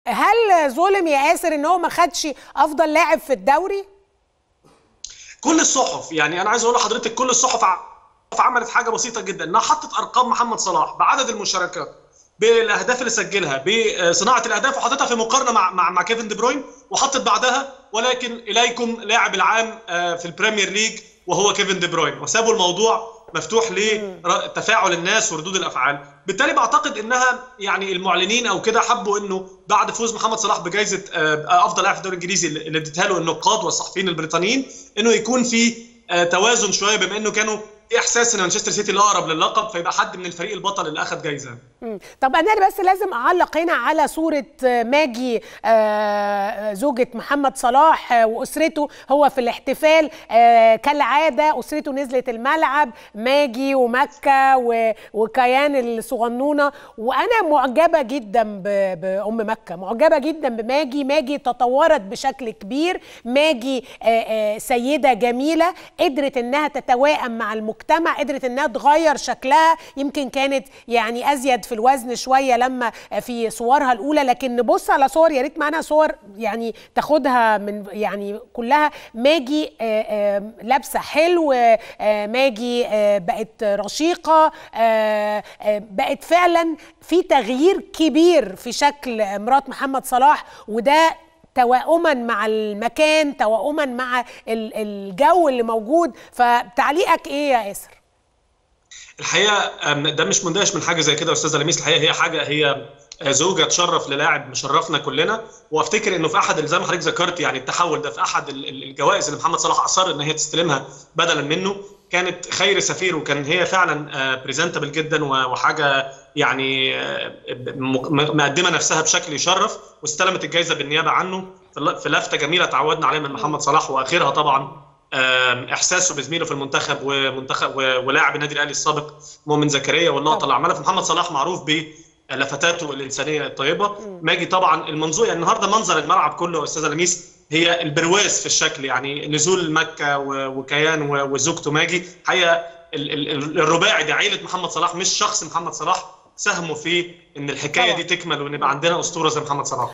هل ظلم يا ياسر ان هو ما خدش افضل لاعب في الدوري كل الصحف يعني انا عايز اقول لحضرتك كل الصحف عملت حاجه بسيطه جدا انها حطت ارقام محمد صلاح بعدد المشاركات بالاهداف اللي سجلها بصناعه الاهداف وحطتها في مقارنه مع مع, مع كيفن دي بروين وحطت بعدها ولكن اليكم لاعب العام في البريمير ليج وهو كيفن دي بروين وسابوا الموضوع مفتوح لتفاعل الناس وردود الافعال بالتالي بعتقد انها يعني المعلنين او كده حبوا انه بعد فوز محمد صلاح بجائزه افضل لاعب في الدوري الانجليزي اللي اديتها له النقاد والصحفيين البريطانيين انه يكون في توازن شويه بما انه كانوا في احساس ان مانشستر سيتي الاقرب للقب فيبقى حد من الفريق البطل اللي اخذ جايزه طب انا بس لازم اعلق هنا على صوره ماجي زوجة محمد صلاح واسرته هو في الاحتفال كالعاده اسرته نزلت الملعب ماجي ومكه وكيان الصغنونه وانا معجبه جدا بام مكه معجبه جدا بماجي ماجي تطورت بشكل كبير ماجي سيده جميله قدرت انها تتوائم مع المجتمع قدرت انها تغير شكلها يمكن كانت يعني ازيد في الوزن شويه لما في صورها الاولى لكن نبص على صور يا ريت معانا صور يعني تاخدها من يعني كلها ماجي لابسه حلو ماجي بقت رشيقه بقت فعلا في تغيير كبير في شكل مرات محمد صلاح وده توائما مع المكان توائما مع الجو اللي موجود فتعليقك ايه يا ياسر الحقيقه ده مش مندهش من حاجه زي كده يا استاذه لميس الحقيقه هي حاجه هي زوجة تشرف للاعب مشرفنا كلنا وافتكر انه في احد زي ما حضرتك ذكرت يعني التحول ده في احد الجوائز اللي محمد صلاح اصر ان هي تستلمها بدلا منه كانت خير سفير وكان هي فعلا بريزنتبل جدا وحاجه يعني مقدمه نفسها بشكل يشرف واستلمت الجائزه بالنيابه عنه في لفته جميله تعودنا عليها من محمد صلاح واخرها طبعا احساسه بزميله في المنتخب ومنتخب ولاعب النادي الاهلي السابق مؤمن زكريا والنقطه اللي عملها في محمد صلاح معروف ب لفتاته الانسانيه الطيبه ماجي طبعا المنظور يعني النهارده منظر الملعب كله استاذه لميس هي البرواز في الشكل يعني نزول مكه وكيان وزوجته ماجي حقيقه الرباعي ده عيله محمد صلاح مش شخص محمد صلاح ساهموا في ان الحكايه دي تكمل وان يبقى عندنا اسطوره زي محمد صلاح